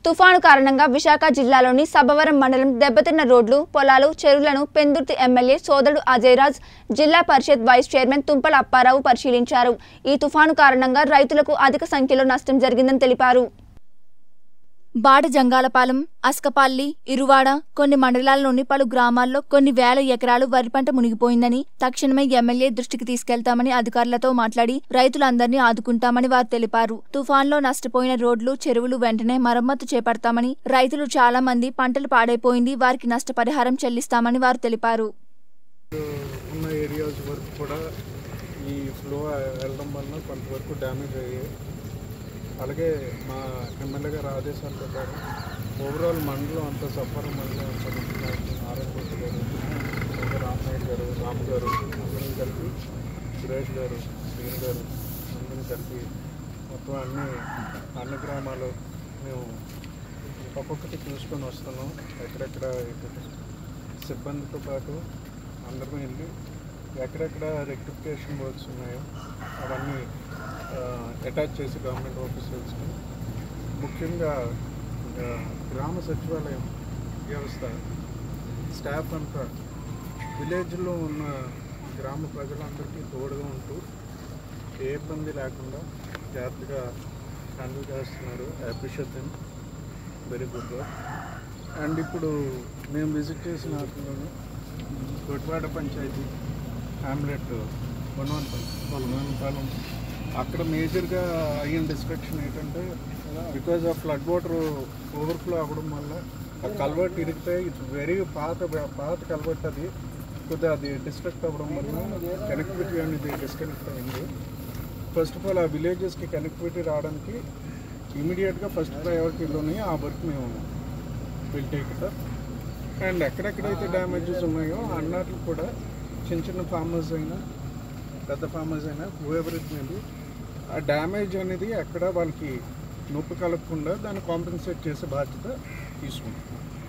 తుఫాను కారణంగా విశాఖ జిల్లాలోని సభవరం మండలం దెబ్బతిన్న రోడ్లు పొలాలు చెరువులను పెందుర్తి ఎమ్మెల్యే సోదరుడు అజయరాజ్ జిల్లా పరిషత్ వైస్ చైర్మన్ తుంపల అప్పారావు పరిశీలించారు ఈ తుఫాను కారణంగా రైతులకు అధిక సంఖ్యలో నష్టం జరిగిందని తెలిపారు బాడ జంగాలపాలెం అస్కపల్లి ఇరువాడ కొన్ని మండలాల్లోని పలు గ్రామాల్లో కొన్ని వేల ఎకరాలు వరి పంట మునిగిపోయిందని తక్షణమే ఎమ్మెల్యే దృష్టికి తీసుకెళ్తామని అధికారులతో మాట్లాడి రైతులందరినీ ఆదుకుంటామని వారు తెలిపారు తుఫాన్లో నష్టపోయిన రోడ్లు చెరువులు వెంటనే మరమ్మతు చేపడతామని రైతులు చాలా మంది పంటలు పాడైపోయింది వారికి నష్టపరిహారం చెల్లిస్తామని వారు తెలిపారు ఉన్న ఏరియాస్ వరకు కూడా ఈ ఫ్లో వెళ్ళడం వలన కొంతవరకు డ్యామేజ్ అయ్యాయి అలాగే మా ఎమ్మెల్యే గారి ఆదేశాల ప్రకారం ఓవరాల్ మండలం అంతా సఫర్ మండలం నారాయణపూర్ గారు ఇంకా రామనాయుడు గారు రాము గారు అందరం కలిపి సురేష్ గారు శ్రీను గారు అందరం కలిపి మొత్తం అన్ని అన్ని గ్రామాలు మేము ఒక్కొక్కటి చూసుకొని వస్తున్నాం ఎక్కడెక్కడ ఇక్కడ సిబ్బందితో పాటు అందరం వెళ్ళి ఎక్కడెక్కడ రెక్టిఫికేషన్ వర్క్స్ ఉన్నాయో అవన్నీ అటాచ్ చేసి గవర్నమెంట్ ఆఫీసర్స్కి ముఖ్యంగా ఆ, గ్రామ సచివాలయం వ్యవస్థ స్టాఫ్ అంతా విలేజ్లో ఉన్న గ్రామ ప్రజలందరికీ తోడుగా ఉంటూ ఏ ఇబ్బంది లేకుండా జాగ్రత్తగా హ్యాండిల్ చేస్తున్నారు appreciate very good work and ఇప్పుడు మేము విజిట్ చేసిన వాటిలోనే కొట్వాడ పంచాయతీ హ్యామ్లెట్ వనవనపాలెం వనవనపాలెం అక్కడ మేజర్గా అయిన డిస్ట్రక్షన్ ఏంటంటే because of flood water overflow అవ్వడం వల్ల ఆ కల్వర్ట్ ఇరిగితే ఇట్స్ వెరీ పాత పాత కల్వర్ట్ అది కొద్దిగా అది డిస్ట్రక్ట్ అవ్వడం వల్ల కనెక్టివిటీ అనేది డిస్కనెక్ట్ అయింది ఫస్ట్ ఆఫ్ ఆల్ ఆ విలేజెస్కి కనెక్టివిటీ రావడానికి ఇమీడియట్గా ఫస్ట్ ప్రయారిటీలోనే ఆ వర్క్ మేము విల్ టేక్ ఇట్ అండ్ ఎక్కడెక్కడైతే డ్యామేజెస్ ఉన్నాయో అన్నట్లు కూడా చిన్న చిన్న ఫార్మర్స్ అయినా పెద్ద ఫార్మర్స్ అయినా హూఎవర్ ఇట్ మేబీ ఆ డ్యామేజ్ అనేది ఎక్కడ వాళ్ళకి నొప్పి కలగకుండా దాన్ని కాంపెన్సేట్ చేసే బాధ్యత తీసుకుంటాం